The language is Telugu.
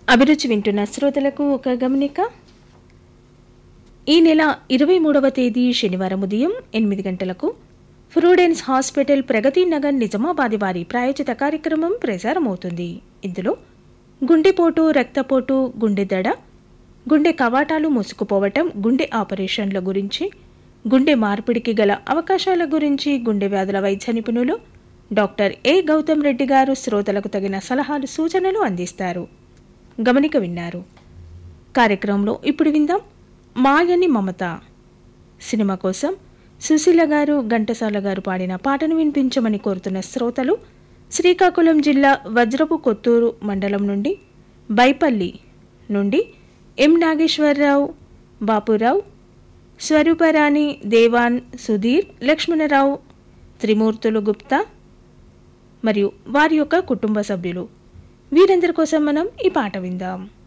అభిరుచి వింటున్న శ్రోతలకు ఒక గమనిక ఈ నెల ఇరవై మూడవ తేదీ శనివారం ఉదయం ఎనిమిది గంటలకు ఫ్రూడెన్స్ హాస్పిటల్ ప్రగతి నగర్ నిజామాబాద్ వారి ప్రాయోజిత కార్యక్రమం ప్రసారమవుతుంది ఇందులో గుండెపోటు రక్తపోటు గుండె దడ గుండె కవాటాలు మూసుకుపోవటం గుండె ఆపరేషన్ల గురించి గుండె మార్పిడికి గల అవకాశాల గురించి గుండె వ్యాధుల వైద్య నిపుణులు డాక్టర్ ఏ గౌతమ్ రెడ్డి గారు శ్రోతలకు తగిన సలహాలు సూచనలు అందిస్తారు గమనిక విన్నారు కార్యక్రమంలో ఇప్పుడు విందాం మాయని మమత సినిమా కోసం సుశీల గారు ఘంటసాల గారు పాడిన పాటను వినిపించమని కోరుతున్న శ్రోతలు శ్రీకాకుళం జిల్లా వజ్రపు కొత్తూరు మండలం నుండి బైపల్లి నుండి ఎం నాగేశ్వరరావు బాపురావు స్వరూపరాణి దేవాన్ సుధీర్ లక్ష్మణరావు త్రిమూర్తులు గుప్తా మరియు వారి యొక్క కుటుంబ సభ్యులు వీరందరి కోసం మనం ఈ పాట విందాం